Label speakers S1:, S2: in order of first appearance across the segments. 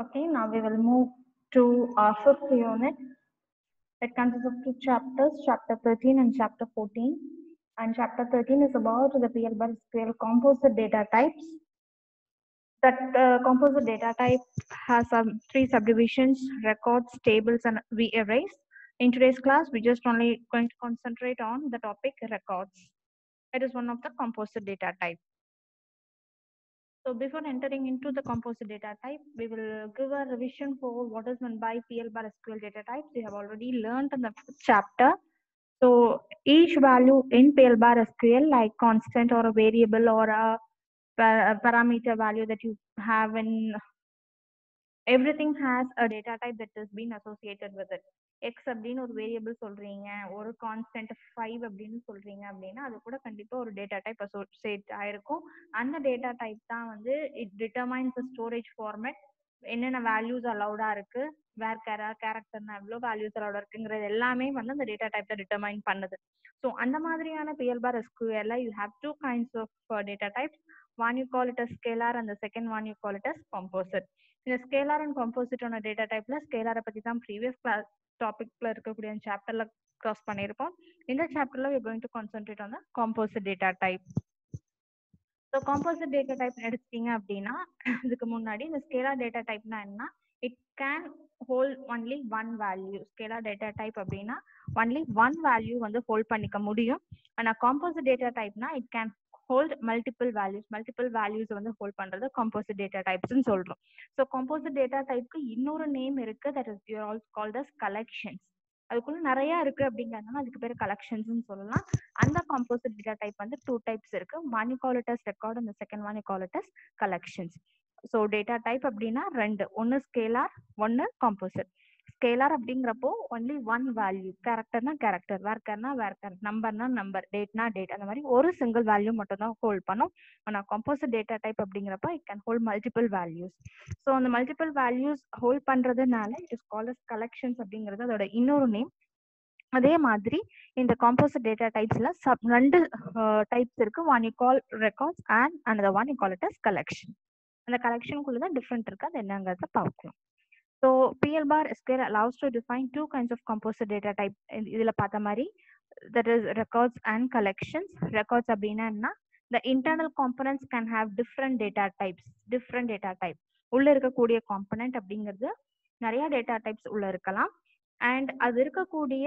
S1: Okay, now we will move to our fifth unit. It consists of two chapters, chapter 13 and chapter 14. And chapter 13 is about the PL by SQL composite data types. That uh, composite data type has um, three subdivisions, records, tables, and V arrays. In today's class, we just only going to concentrate on the topic records. It is one of the composite data type. So before entering into the composite data type, we will give a revision for what is meant by PL bar SQL data types. We have already learned in the fifth chapter. So each value in PL bar SQL, like constant or a variable or a, pa- a parameter value that you have in everything has a data type that has been associated with it. x அப்படின்னு ஒரு variable சொல்றீங்க ஒரு constant five அப்படின்னு சொல்றீங்க அப்படின்னா அது கூட கண்டிப்பா ஒரு டேட்டா டைப் அசோசியேட் ஆயிருக்கும் அந்த டேட்டா டைப் தான் வந்து it determines the storage format என்னென்ன வேல்யூஸ் அலௌடா இருக்கு வேர் கேரா கேரக்டர்னா எவ்வளோ வேல்யூஸ் அலௌடா இருக்குங்கிறது எல்லாமே வந்து அந்த டேட்டா டைப் டிட்டர்மைன் பண்ணுது ஸோ அந்த மாதிரியான பிஎல் பார் எஸ்கியூஎல்ல you have two kinds of data types one you call it as scalar அந்த second one you call it as composite இந்த ஸ்கேலார் அண்ட் காம்போசிட்டான டேட்டா டைப்ல ஸ்கேலாரை பத்தி தான் ப்ரீவியஸ் கிளாஸ் டாபிக்ல இருக்கக்கூடிய சாப்டர்ல கிராஸ் பண்ணியிருப்போம் இந்த சாப்டர்ல we going to concentrate on the composite data type so composite data type எடுத்தீங்க அப்படின்னா இதுக்கு முன்னாடி இந்த ஸ்கேலார் டேட்டா டைப்னா என்ன it can hold only one value scalar data type அப்படின்னா ஒன்லி ஒன் வேல்யூ வந்து ஹோல்ட் பண்ணிக்க முடியும் ஆனால் காம்போசிட் டேட்டா டைப்னா it can hold multiple values multiple values வந்து ஹோல்ட் பண்றது காம்போசிட் டேட்டா டைப்ஸ்னு சொல்றோம் ஸோ காம்போசிட் டேட்டா டைப்க்கு இன்னொரு நேம் இருக்கு that is your also called as collections அதுக்குள்ள நிறைய இருக்கு அப்படிங்கிறதுனால அதுக்கு பேர் கலெக்ஷன்ஸ்னு சொல்லலாம் அந்த காம்போசிட் டேட்டா டைப் வந்து டூ டைப்ஸ் இருக்கு ஒன் காலிட்டஸ் ரெக்கார்ட் அந்த second one called as collections so data type அப்படின்னா ரெண்டு ஒன்று ஸ்கேலார் ஒன்று காம்போசிட் ஸ்கேலார் அப்படிங்கிறப்போ ஒன்லி ஒன் வேல்யூ கேரக்டர்னா கேரக்டர் வேர்க்கர்னா வேர்க்கர் நம்பர்னா நம்பர் டேட்னா டேட் அந்த மாதிரி ஒரு சிங்கிள் வேல்யூ மட்டும் தான் ஹோல்ட் பண்ணும் ஆனால் காம்போசிட் டேட்டா டைப் அப்படிங்கிறப்ப it can hold multiple values so அந்த மல்டிபிள் வேல்யூஸ் ஹோல்ட் பண்றதுனால it is call as collections அப்படிங்கிறது அதோட இன்னொரு நேம் அதே மாதிரி இந்த காம்போசிட் டேட்டா டைப்ஸ்ல சப் ரெண்டு டைப்ஸ் இருக்கு one you call records and another one you call it as collection அந்த கலெக்ஷனுக்குள்ள தான் டிஃப்ரெண்ட் இருக்கு அது என்னங்கிறத பார்க்கலாம் so PL bar SQL allows to define two kinds of composite data type இதில் பார்த்த மாதிரி that is records and collections records அப்படின்னா என்ன the internal components can have different data types different data type உள்ள இருக்கக்கூடிய காம்பனன்ட் அப்படிங்கிறது நிறைய data types உள்ள இருக்கலாம் அண்ட் அது இருக்கக்கூடிய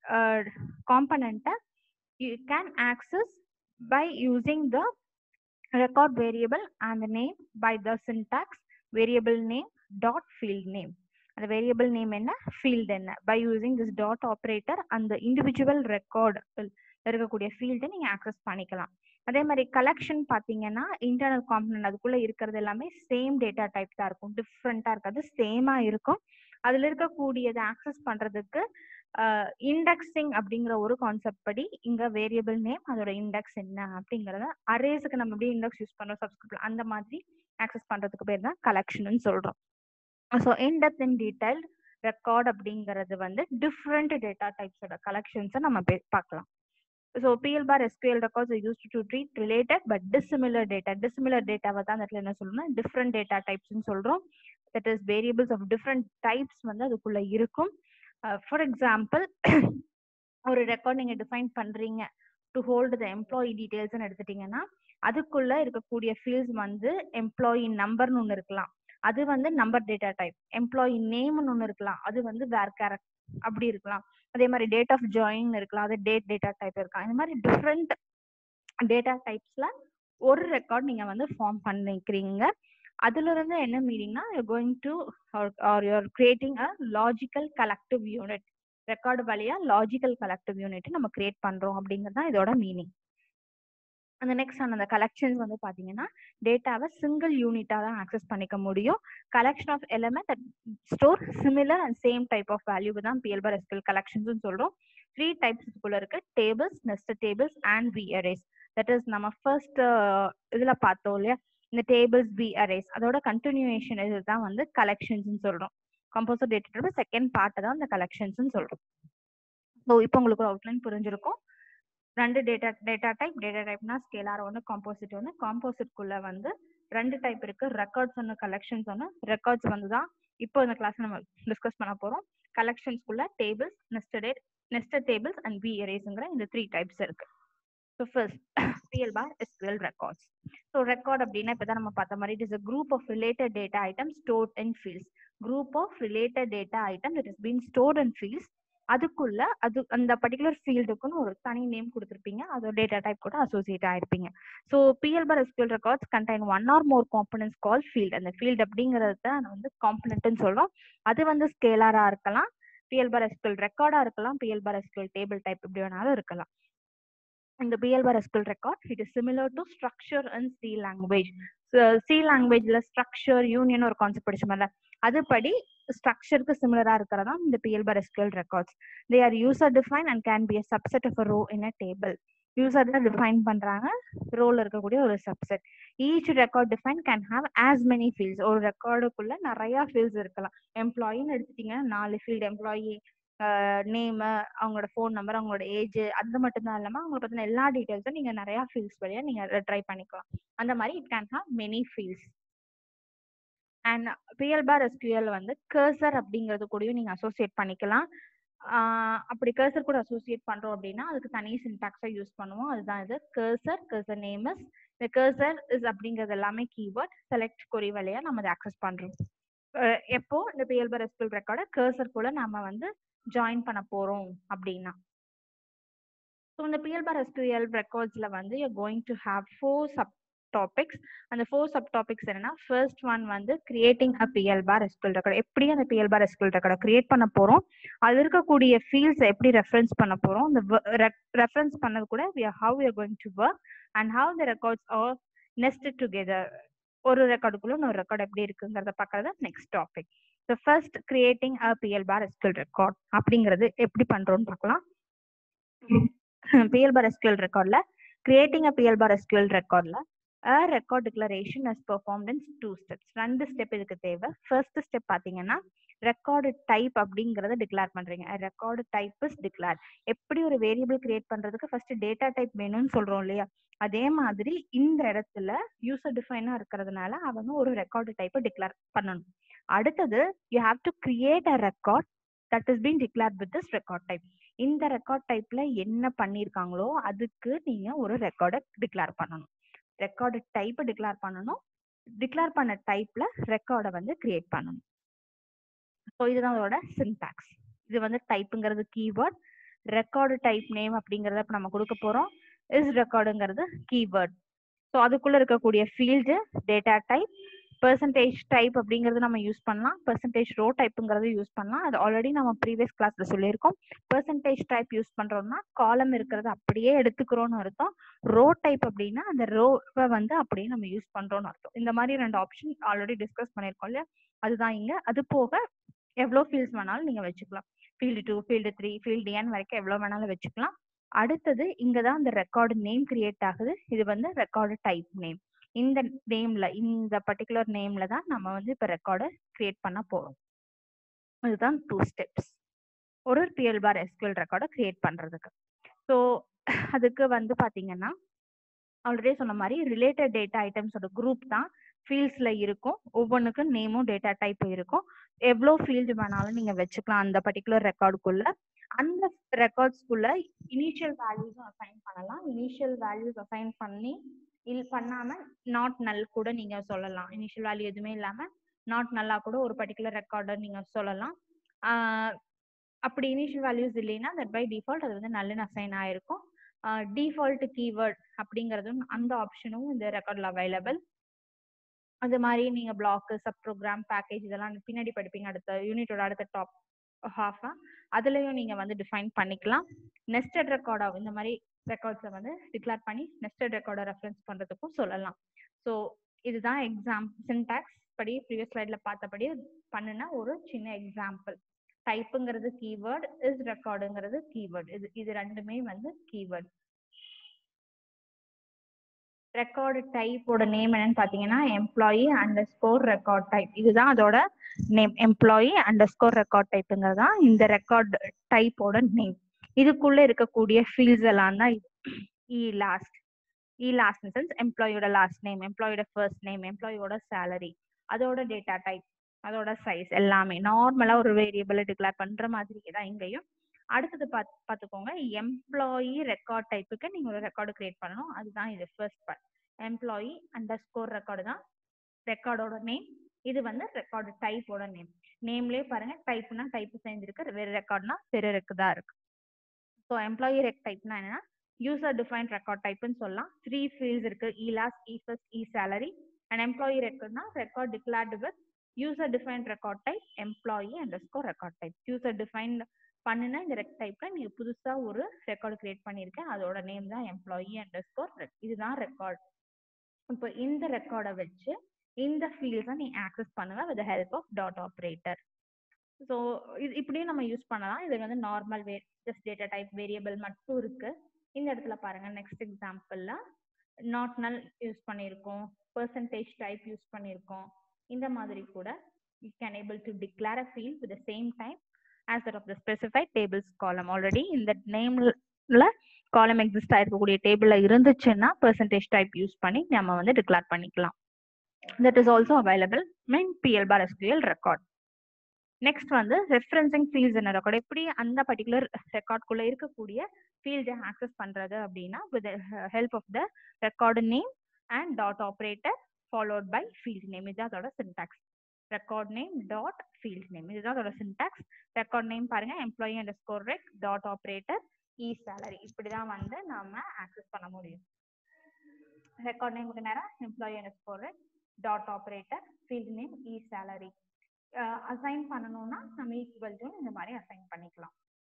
S1: காம்பனண்ட்டை you can access by using the record variable and the name by the syntax variable name dot field name அந்த வேரியபிள் நேம் என்ன ஃபீல்ட் என்ன by using this dot operator அந்த இண்டிவிஜுவல் ரெக்கார்டு இருக்கக்கூடிய ஃபீல்டை நீங்கள் ஆக்சஸ் பண்ணிக்கலாம் அதே மாதிரி கலெக்ஷன் பார்த்தீங்கன்னா இன்டர்னல் காம்பனன்ட் அதுக்குள்ளே இருக்கிறது எல்லாமே சேம் டேட்டா டைப் தான் இருக்கும் டிஃப்ரெண்ட்டாக இருக்காது சேமாக இருக்கும் அதில் இருக்கக்கூடியதை ஆக்சஸ் பண்ணுறதுக்கு இண்டெக்ஸிங் அப்படிங்கிற ஒரு கான்செப்ட் படி இங்க வேரியபிள் நேம் அதோட இண்டெக்ஸ் என்ன அப்படிங்கறத அரேஸுக்கு நம்ம எப்படி இண்டெக்ஸ் யூஸ் பண்றோம் சப்ஸ்கிரிப்ட் அந்த மாதிரி ஆக்சஸ் பண்றதுக்கு பேர் தான் கலெக்ஷன் சொல்றோம் so in-depth in detail record அப்படிங்கிறது வந்து டிஃப்ரெண்ட் டேட்டா டைப்ஸோட கலெக்ஷன்ஸை நம்ம பார்க்கலாம் so PL bar SQL records use to treat related but dissimilar data dissimilar டேட்டாவை தான் அந்த இடத்துல என்ன சொல்லணும்னா டிஃப்ரெண்ட் டேட்டா டைப்ஸ்னு சொல்றோம் that is variables of different types வந்து அதுக்குள்ள இருக்கும் ஃபார் எக்ஸாம்பிள் ஒரு ரெக்கார்ட் நீங்க டிஃபைன் பண்றீங்க டு ஹோல்டு த எம்ப்ளாயி டீடைல்ஸ்னு எடுத்துட்டீங்கன்னா அதுக்குள்ள இருக்கக்கூடிய ஃபீல்ட்ஸ் வந்து எம்ப்ளாயி நம்பர்னு ஒன்று இருக்கலாம் அது வந்து நம்பர் டேட்டா டைப் எம்ப்ளாயி நேம்னு ஒன்று இருக்கலாம் அது வந்து வேர் கேரக்ட் அப்படி இருக்கலாம் அதே மாதிரி டேட் ஆஃப் ஜாயின் இருக்கலாம் அது டேட் டேட்டா டைப் இருக்கலாம் இந்த மாதிரி டிஃப்ரெண்ட் டேட்டா டைப்ஸ்ல ஒரு ரெக்கார்ட் நீங்க வந்து ஃபார்ம் பண்ணிக்கிறீங்க அதுல இருந்து என்ன மீனிங்னா going to or you're creating a logical collective unit record வழியா லாஜிக்கல் கலெக்டிவ் யூனிட் நம்ம கிரியேட் பண்றோம் அப்படிங்கிறது தான் இதோட மீனிங் அந்த நெக்ஸ்ட் அந்த கலெக்ஷன்ஸ் வந்து பாத்தீங்கன்னா டேட்டாவை சிங்கிள் யூனிட்டா தான் ஆக்சஸ் பண்ணிக்க முடியும் collection of element that store similar and same type of value தான் பிஎல்பர் எஸ்கில் கலெக்ஷன்ஸ் சொல்றோம் த்ரீ டைப்ஸ் இதுக்குள்ள இருக்கு tables nest tables and V arrays that is நம்ம ஃபர்ஸ்ட் இதுல பார்த்தோம் இல்லையா இந்த டேபிள்ஸ் பி அரேஸ் அதோட கண்டினியூஷன் இதுதான் வந்து கலெக்ஷன்ஸ் சொல்றோம் கம்போசர் டேட்டோட செகண்ட் பார்ட் தான் இந்த கலெக்ஷன்ஸ் சொல்றோம் ஸோ இப்போ உங்களுக்கு ஒரு அவுட்லைன் புரிஞ்சிருக்கும் ரெண்டு டேட்டா டேட்டா டைப் டேட்டா டைப்னா ஸ்கேலார் ஒன்று காம்போசிட் ஒன்று காம்போசிட்குள்ள வந்து ரெண்டு டைப் இருக்கு ரெக்கார்ட்ஸ் ஒன்று கலெக்ஷன்ஸ் ஒன்று ரெக்கார்ட்ஸ் வந்து தான் இப்போ இந்த கிளாஸ் நம்ம டிஸ்கஸ் பண்ண போறோம் கலெக்ஷன்ஸ்குள்ள tables nested nested tables and V எரேஸ்ங்கிற இந்த த்ரீ டைப்ஸ் இருக்கு so first PL bar SQL records so record அப்படின்னா இப்போ தான் நம்ம பார்த்த மாதிரி it is a group of related data item stored in fields group of related data item it is been stored in fields அதுக்குள்ள அது அந்த பர்டிகுலர் ஃபீல்டுக்குன்னு ஒரு தனி நேம் கொடுத்துருப்பீங்க அதோட டேட்டா டைப் கூட அசோசியேட் ஆயிருப்பீங்க so PL bar SQL records contain one or more components call field அந்த ஃபீல்ட் அப்படிங்கிறது தான் வந்து காம்பனன்ட்னு சொல்றோம் அது வந்து ஸ்கேலாரா இருக்கலாம் பிஎல் பார் எஸ்கியூஎல் ரெக்கார்டா இருக்கலாம் PL bar SQL table type எப்படி வேணாலும் இருக்கலாம் இந்த PL bar SQL record it is similar to structure and C language C லாங்குவேஜ்ல ஸ்ட்ரக்சர் யூனியன் ஒரு கான்செப்ட் படிச்சோம்ல அதுபடி ஸ்ட்ரக்சருக்கு சிமிலரா இருக்கிறதா இந்த PL bar SQL records they are user define and can be a subset of a row in a table user தான் define பண்றாங்க ரோல் இருக்கக்கூடிய ஒரு subset each record define can have as many fields ஒரு ரெக்கார்டுக்குள்ள நிறைய fields இருக்கலாம் எம்ப்ளாயின்னு எடுத்துட்டீங்கன்னா நாலு ஃபீல்டு எம்ப்ளாயி நேம் அவங்களோட ஃபோன் நம்பர் அவங்களோட ஏஜ் அது மட்டும் தான் இல்லாமல் அவங்களை பற்றின எல்லா டீட்டெயில்ஸும் நீங்கள் நிறையா ஃபீல்ட்ஸ் வழியாக நீங்கள் ட்ரை பண்ணிக்கலாம் அந்த மாதிரி it can have many fields and PL bar SQL வந்து கர்சர் அப்படிங்கிறது கூடயும் நீங்கள் அசோசியேட் பண்ணிக்கலாம் அப்படி கர்சர் கூட அசோசியேட் பண்ணுறோம் அப்படின்னா அதுக்கு தனி சின்டாக்ஸாக யூஸ் பண்ணுவோம் அதுதான் இது கர்சர் கர்சர் நேம் இஸ் இந்த கர்சர் இஸ் அப்படிங்கிறது எல்லாமே கீவேர்ட் செலக்ட் கொரி வழியாக நம்ம அதை அக்சஸ் பண்ணுறோம் எப்போ இந்த பிஎல் பார் எஸ்கியூஎல் ரெக்கார்டை கர்சர் கூட நம்ம வந்து ஜாயின் பண்ண போறோம் அப்படின்னா ஸோ இந்த பிஎல் பார் எஸ்கியூஎல் ரெக்கார்ட்ஸ்ல வந்து you going to have four sub topics அந்த ஃபோர் சப் டாபிக்ஸ் என்னன்னா ஃபர்ஸ்ட் ஒன் வந்து creating a PL bar SQL record எப்படி அந்த பிஎல் பார் எஸ்கியூஎல் ரெக்கார்டை கிரியேட் பண்ண போறோம் அது இருக்கக்கூடிய ஃபீல்ட்ஸ் எப்படி ரெஃபரன்ஸ் பண்ண போறோம் இந்த ரெஃபரன்ஸ் பண்ணது கூட how you going to work and how the records are nested together ஒரு ரெக்கார்டுக்குள்ள இன்னொரு ரெக்கார்டு எப்படி இருக்குங்கிறத பார்க்கறது next topic so first creating a PL bar SQL record அப்படிங்கிறது எப்படி பண்றோம்னு பார்க்கலாம் பிஎல் பார் எஸ்கியூஎல் ரெக்கார்ட்ல creating a PL bar SQL ரெக்கார்ட்ல a record declaration is performed in two steps ரெண்டு ஸ்டெப் இதுக்கு தேவை ஃபர்ஸ்ட் ஸ்டெப் பார்த்தீங்கன்னா ரெக்கார்டு டைப் அப்படிங்கறத டிக்ளேர் பண்றீங்க ரெக்கார்டு டைப் இஸ் டிக்ளேர் எப்படி ஒரு வேரியபிள் கிரியேட் பண்றதுக்கு ஃபர்ஸ்ட் டேட்டா டைப் வேணும்னு சொல்றோம் இல்லையா அதே மாதிரி இந்த இடத்துல யூசர் டிஃபைனா இருக்கிறதுனால அவங்க ஒரு ரெக்கார்டு டைப்பை டிக்ளேர் பண்ணணும் அடுத்தது you have to create a record that is been declare with this record type இந்த ரெக்கார்ட் டைப்ல என்ன பண்ணிருக்காங்களோ அதுக்கு நீங்க ஒரு ரெக்கார்டை டிக்ளேர் பண்ணணும் ரெக்கார்டு டைப் டிக்ளேர் பண்ணணும் டிக்ளேர் பண்ண டைப்ல ரெக்கார்டை வந்து கிரியேட் பண்ணணும் ஸோ இதுதான் அதோட சின்டாக்ஸ் இது வந்து டைப்புங்கிறது கீவேர்ட் ரெக்கார்டு டைப் நேம் அப்படிங்கறத இப்போ நம்ம கொடுக்க போறோம் இஸ் ரெக்கார்டுங்கிறது கீவேர்ட் ஸோ அதுக்குள்ள இருக்கக்கூடிய field data type percentage type அப்படிங்கிறது நம்ம யூஸ் பண்ணலாம் பெர்சன்டேஜ் ரோ டைப்புங்கிறது யூஸ் பண்ணலாம் அது ஆல்ரெடி நம்ம ப்ரீவியஸ் கிளாஸ்ல சொல்லியிருக்கோம் பெர்சன்டேஜ் டைப் யூஸ் பண்றோம்னா காலம் இருக்கிறது அப்படியே எடுத்துக்கிறோம்னு அர்த்தம் ரோ டைப் அப்படின்னா அந்த ரோவை வந்து அப்படியே நம்ம யூஸ் பண்றோம்னு அர்த்தம் இந்த மாதிரி ரெண்டு ஆப்ஷன் ஆல்ரெடி டிஸ்கஸ் பண்ணியிருக்கோம் இல்லையா அதுதான் இங்க அது போக எவ்வளோ ஃபீல்ட்ஸ் வேணாலும் நீங்க வச்சுக்கலாம் field two field three field N வரைக்கும் எவ்வளோ வேணாலும் வச்சுக்கலாம் அடுத்தது இங்க தான் இந்த ரெக்கார்டு நேம் கிரியேட் ஆகுது இது வந்து ரெக்கார்டு டைப் நேம் இந்த நேம்ல இந்த பர்டிகுலர் நேம்ல தான் நம்ம வந்து இப்ப ரெக்கார்டை கிரியேட் பண்ண போறோம் இதுதான் டூ ஸ்டெப்ஸ் ஒரு பிஎல் பார் எஸ்கியூஎல் ரெக்கார்டை கிரியேட் பண்றதுக்கு ஸோ அதுக்கு வந்து பாத்தீங்கன்னா ஆல்ரெடி சொன்ன மாதிரி ரிலேட்டட் டேட்டா ஐட்டம்ஸோட குரூப் தான் ஃபீல்ட்ஸ்ல இருக்கும் ஒவ்வொன்றுக்கும் நேமும் டேட்டா டைப் இருக்கும் எவ்வளோ ஃபீல்டு வேணாலும் நீங்க வச்சுக்கலாம் அந்த பர்டிகுலர் ரெக்கார்டுக்குள்ள அந்த ரெக்கார்ட்ஸ்குள்ள இனிஷியல் வேல்யூஸும் அசைன் பண்ணலாம் இனிஷியல் வேல்யூஸ் அசைன் பண்ணி இல் பண்ணாம நாட் நல் கூட நீங்க சொல்லலாம் இனிஷியல் வேல்யூ எதுவுமே இல்லாம நாட் நல்லா கூட ஒரு பர்டிகுலர் ரெக்கார்டை நீங்க சொல்லலாம் அப்படி இனிஷியல் வேல்யூஸ் இல்லைன்னா தட் பை டிஃபால்ட் அது வந்து நல்லன்னு அசைன் ஆயிருக்கும் டிஃபால்ட் கீவேர்ட் அப்படிங்கறதும் அந்த ஆப்ஷனும் இந்த ரெக்கார்ட்ல அவைலபிள் அது மாதிரி நீங்க பிளாக் சப் ப்ரோக்ராம் பேக்கேஜ் இதெல்லாம் பின்னாடி படிப்பீங்க அடுத்த யூனிட்டோட அடுத்த டாப் ஹாஃபா அதுலயும் நீங்க வந்து டிஃபைன் பண்ணிக்கலாம் நெஸ்டட் ரெக்கார்டா இந்த மாதிரி ரெக்கார்ட்ஸை வந்து டிக்ளேர் பண்ணி நெஸ்டட் ரெக்கார்டை ரெஃபரன்ஸ் பண்றதுக்கும் சொல்லலாம் ஸோ இதுதான் எக்ஸாம் சின்டாக்ஸ் படி ப்ரீவியஸ் ஸ்லைட்ல பார்த்தபடி பண்ணுன ஒரு சின்ன எக்ஸாம்பிள் டைப்புங்கிறது கீவேர்ட் இஸ் ரெக்கார்டுங்கிறது கீவேர்ட் இது இது ரெண்டுமே வந்து கீவேர்ட் ரெக்கார்டு டைப்போட நேம் என்னன்னு பாத்தீங்கன்னா employee under score record type இதுதான் அதோட name employee under score record டைப்புங்கிறது தான் இந்த ரெக்கார்ட் டைப்போட நேம் இதுக்குள்ள இருக்கக்கூடிய ஃபீல்ட்ஸ் எல்லாம் தான் இ லாஸ்ட் இ லாஸ்ட் சென்ஸ் எம்ப்ளாயோட லாஸ்ட் நேம் எம்ப்ளாயோட ஃபர்ஸ்ட் நேம் எம்ப்ளாயோட சேலரி அதோட டேட்டா டைப் அதோட சைஸ் எல்லாமே நார்மலா ஒரு வேரியபிளை டிக்ளேர் பண்ற மாதிரி தான் இங்கேயும் அடுத்தது பாத் பார்த்துக்கோங்க எம்ப்ளாயி ரெக்கார்ட் டைப்புக்கு நீங்க ஒரு ரெக்கார்டு கிரியேட் பண்ணணும் அதுதான் இது first part employee under score record தான் ரெக்கார்டோட நேம் இது வந்து ரெக்கார்டு டைப்போட நேம் நேம்லயே பாருங்க டைப்னா டைப் செஞ்சிருக்கு வேற ரெக்கார்ட்னா வேற ரெக்கு தான் இருக்கு ஸோ எம்ப்ளாயி ரெக் டைப்னா என்னன்னா யூசர் டிஃபைன்ட் ரெக்கார்ட் டைப்னு சொல்லலாம் த்ரீ ஃபீல்ட்ஸ் இருக்கு E last E first E salary and employee ரெக்கார்ட்னா record declared with user defined record type employee under score record type user defined பண்ணுன இந்த ரெக் டைப்ல நீங்க புதுசா ஒரு ரெக்கார்டு கிரியேட் பண்ணியிருக்கேன் அதோட நேம் தான் எம்ப்ளாயி அண்டர் ஸ்கோர் இதுதான் ரெக்கார்ட் இப்போ இந்த ரெக்கார்டை வச்சு இந்த ஃபீல்ட்ஸை நீ ஆக்சஸ் பண்ணுவ with help of dot operator so இது இப்படியும் நம்ம யூஸ் பண்ணலாம் இது வந்து normal way just data type variable மட்டும் இருக்கு இந்த இடத்துல பாருங்க நெக்ஸ்ட் எக்ஸாம்பிள்ல நாட் நல் யூஸ் பண்ணியிருக்கோம் பர்சன்டேஜ் டைப் யூஸ் பண்ணியிருக்கோம் இந்த மாதிரி கூட you can able to declare a field with same time as that of the specified tables column already இந்த நேம்ல காலம் எக்ஸிஸ்ட் ஆயிருக்கக்கூடிய டேபிள்ல இருந்துச்சுன்னா பர்சன்டேஜ் டைப் யூஸ் பண்ணி நம்ம வந்து டிக்ளேர் பண்ணிக்கலாம் that is also available mean PL bar SQL record next வந்து ரெஃபரன்சிங் ஃபீல்ட்ஸ் என்ன ரெக்கார்ட் எப்படி அந்த பர்டிகுலர் ரெக்கார்ட்குள்ள இருக்கக்கூடிய ஃபீல்டை ஆக்சஸ் பண்றது அப்படின்னா with help of the record name and dot operator followed by field name இது அதோட syntax record name dot field name இதுதான் அதோட சின்டாக்ஸ் ரெக்கார்ட் நேம் பாருங்க employee under score rec dot operator E salary இப்படிதான் வந்து நாம ஆக்சஸ் பண்ண முடியும் ரெக்கார்ட் நேமுக்கு நேரம் employee under score rec dot operator field name E salary assign பண்ணணும்னா நம்ம ஈக்குவல் டு இந்த மாதிரி அசைன் பண்ணிக்கலாம்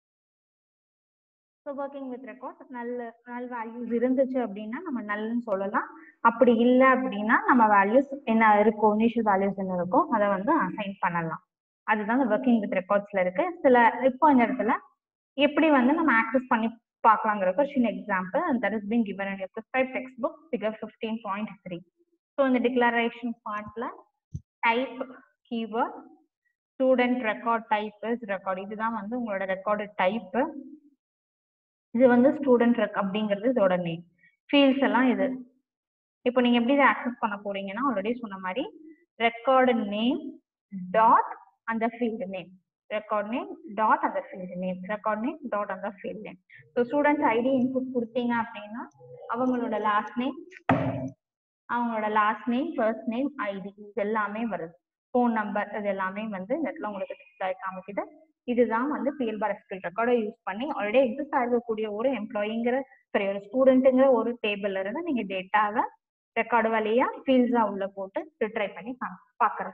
S1: ஸோ ஒர்க்கிங் வித் ரெக்கார்ட் நல்ல நல் வேல்யூஸ் இருந்துச்சு அப்படின்னா நம்ம நல்லன்னு சொல்லலாம் அப்படி இல்லை அப்படின்னா நம்ம வேல்யூஸ் என்ன இருக்கும் இனிஷியல் வேல்யூஸ் என்ன இருக்கோ அதை வந்து அசைன் பண்ணலாம் அதுதான் ஒர்க்கிங் வித் ரெக்கார்ட்ஸ்ல இருக்கு சில இப்போ இந்த இடத்துல எப்படி வந்து நம்ம ஆக்சஸ் பண்ணி பார்க்கலாங்கிறதுக்கு ஒரு சின்ன example that is been given in prescribe text book figure fifteen point three so இந்த டிக்ளரேஷன் பார்ட்ல type keyword student record type is record இதுதான் வந்து உங்களோட ரெக்கார்டு டைப் இது வந்து ஸ்டூடெண்ட் ரெக் அப்படிங்கிறது இதோட நேம் ஃபீல்ட்ஸ் எல்லாம் இது இப்போ நீங்க எப்படி இதை ஆக்சஸ் பண்ண போறீங்கன்னா ஆல்ரெடி சொன்ன மாதிரி ரெக்கார்டு நேம் டாட் அந்த field name record name dot அந்த field name record name dot அந்த field name so student ID input கொடுத்தீங்க அப்படின்னா அவங்களோட லாஸ்ட் நேம் அவங்களோட last name first name ID இது எல்லாமே வருது ஃபோன் நம்பர் இது எல்லாமே வந்து இந்த இடத்துல உங்களுக்கு டிஸ்பிளே காமிக்குது இதுதான் வந்து பிஎல் பார் எஸ்கில் ரெக்கார்டை யூஸ் பண்ணி ஆல்ரெடி எக்ஸிஸ்ட் ஆகக்கூடிய ஒரு எம்ப்ளாயிங்கிற சரி ஒரு ஸ்டூடெண்ட்டுங்கிற ஒரு டேபிள்ல இருந்து நீங்க டேட்டாவை ரெக்கார்டு வழியா ஃபீல்ட்ஸா உள்ள போட்டு ரிட்ரை பண்ணி பாக்குறது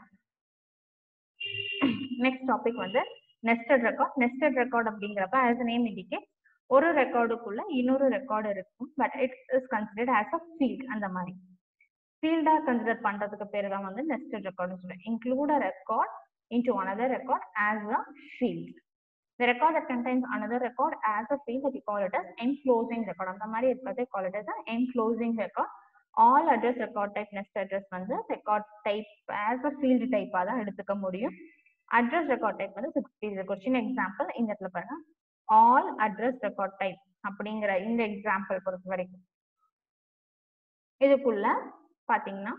S1: நெக்ஸ்ட் டாபிக் வந்து நெஸ்டட் ரெக்கார்ட் நெஸ்டட் ரெக்கார்ட் அப்படிங்கிறப்ப ஆஸ் நேம் இண்டிகேட் ஒரு ரெக்கார்டுக்குள்ள இன்னொரு ரெக்கார்டு இருக்கும் but it is considered as a field அந்த மாதிரி ஃபீல்டா கன்சிடர் பண்றதுக்கு பேர் தான் வந்து நெஸ்டட் ரெக்கார்ட்னு சொல்லுவேன் include a record into another record as a field. The record that contains another record as a field that we call it as enclosing record. அந்த மாதிரி இருக்கிறது call it as an enclosing record. All address record type nested address வந்து record type as a field type தான் எடுத்துக்க முடியும் address record type வந்து six fields இருக்கு சின்ன எக்ஸாம்பிள் இந்த இடத்துல பாருங்க all address record type அப்படிங்கிற இந்த எக்ஸாம்பிள் பொறுத்த வரைக்கும் இதுக்குள்ள பாத்தீங்கன்னா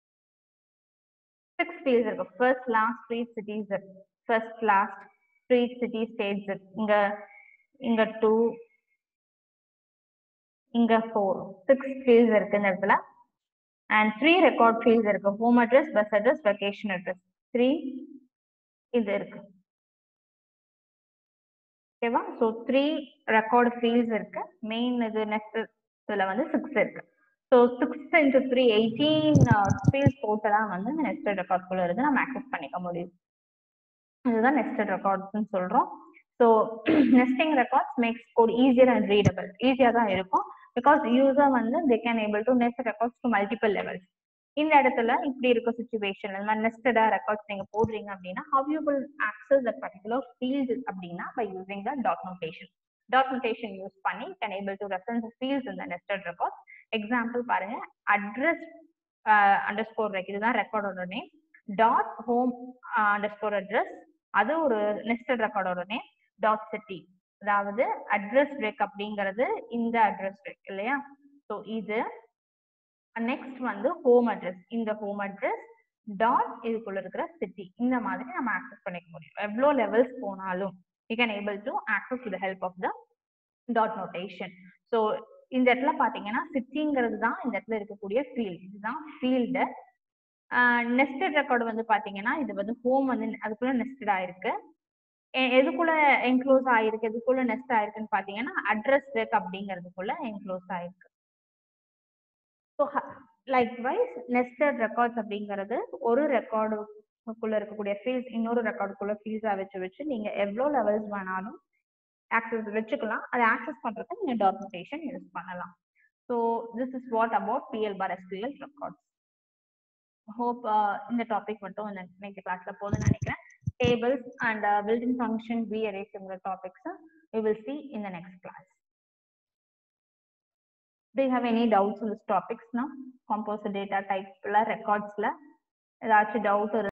S1: சிக்ஸ் ஃபீல்ட்ஸ் இருக்கு first last street cities first last street city states இங்க இங்க டூ இங்க ஃபோர் சிக்ஸ் ஃபீல்ட்ஸ் இருக்கு இந்த இடத்துல அண்ட் த்ரீ ரெக்கார்ட் ஃபீல்ட்ஸ் இருக்கு home address bus address vacation address three இது இருக்கு ஓகேவா ஸோ த்ரீ ரெக்கார்டு ஃபீல்ட்ஸ் இருக்கு மெயின் இது நெக்ஸ்ட் இதுல வந்து சிக்ஸ் இருக்கு so six into three eighteen fields டோட்டலாக வந்து இந்த நெஸ்டட் ரெக்கார்ட்குள்ள இருந்து நம்ம ஆக்சஸ் பண்ணிக்க முடியும் இதுதான் நெஸ்டட் ரெக்கார்ட்ஸ்னு சொல்றோம் so nesting records makes code easier and readable ஈஸியாக தான் இருக்கும் பிகாஸ் யூசர் வந்து they can able to nest records to multiple levels இந்த இடத்துல இப்படி இருக்க சுச்சுவேஷன் இந்த மாதிரி நெஸ்டடா ரெக்கார்ட்ஸ் நீங்க போடுறீங்க அப்படின்னா how you will access the particular field அப்படின்னா by using the dot notation dot notation use பண்ணி can able to reference fields இந்த நெஸ்டட் ரெக்கார்ட்ஸ் எக்ஸாம்பிள் பாருங்க அட்ரஸ் அண்டர் ஸ்கோர் ரெக் இதுதான் ரெக்கார்டோட name dot home underscore address அது ஒரு நெஸ்டட் ரெக்கார்டோட நேம் டாட் சிட்டி அதாவது அட்ரஸ் ரெக் அப்படிங்கிறது இந்த அட்ரஸ் ரெக் இல்லையா ஸோ இது நெக்ஸ்ட் வந்து ஹோம் அட்ரஸ் இந்த ஹோம் அட்ரஸ் டாட் இதுக்குள்ள இருக்கிற சிட்டி இந்த மாதிரி நம்ம ஆக்சஸ் பண்ணிக்க முடியும் எவ்வளோ லெவல்ஸ் போனாலும் you can able to access with help of the dot notation so இந்த இடத்துல பார்த்தீங்கன்னா சிட்டிங்கிறது தான் இந்த இடத்துல இருக்கக்கூடிய ஃபீல்ட் இதுதான் ஃபீல்டு நெஸ்டட் ரெக்கார்டு வந்து பார்த்தீங்கன்னா இது வந்து ஹோம் வந்து அதுக்குள்ள நெஸ்டட் ஆயிருக்கு எ- எதுக்குள்ள என்க்ளோஸ் ஆயிருக்கு எதுக்குள்ள நெஸ்ட் ஆயிருக்குன்னு பார்த்தீங்கன்னா அட்ரஸ் ரெக் அப்படிங்கிறதுக்குள்ள என்க்ளோஸ் ஆயிருக்கு so likewise nested records அப்படிங்கிறது ஒரு ரெக்கார்டுக்குள்ள இருக்கக்கூடிய ஃபீல்ட்ஸ் இன்னொரு ரெக்கார்டுக்குள்ள ஃபீல்ட்ஸா வச்சு வச்சு நீங்க எவ்வளோ லெவல்ஸ் வேணாலும் ஆக்சஸ் வச்சுக்கலாம் அதை ஆக்சஸ் பண்றதுக்கு நீங்க டாக்குமெண்டேஷன் யூஸ் பண்ணலாம் so this is what about PL bar SQL records hope இந்த டாபிக் மட்டும் இந்த நெக்ஸ்ட் கிளாஸ்ல போதும்னு நினைக்கிறேன் tables and building function we அரேஸ்ங்கிற topics we will see in the next class do you have any doubts on this topics now composite data type ல records ல ஏதாச்சும் டவுட்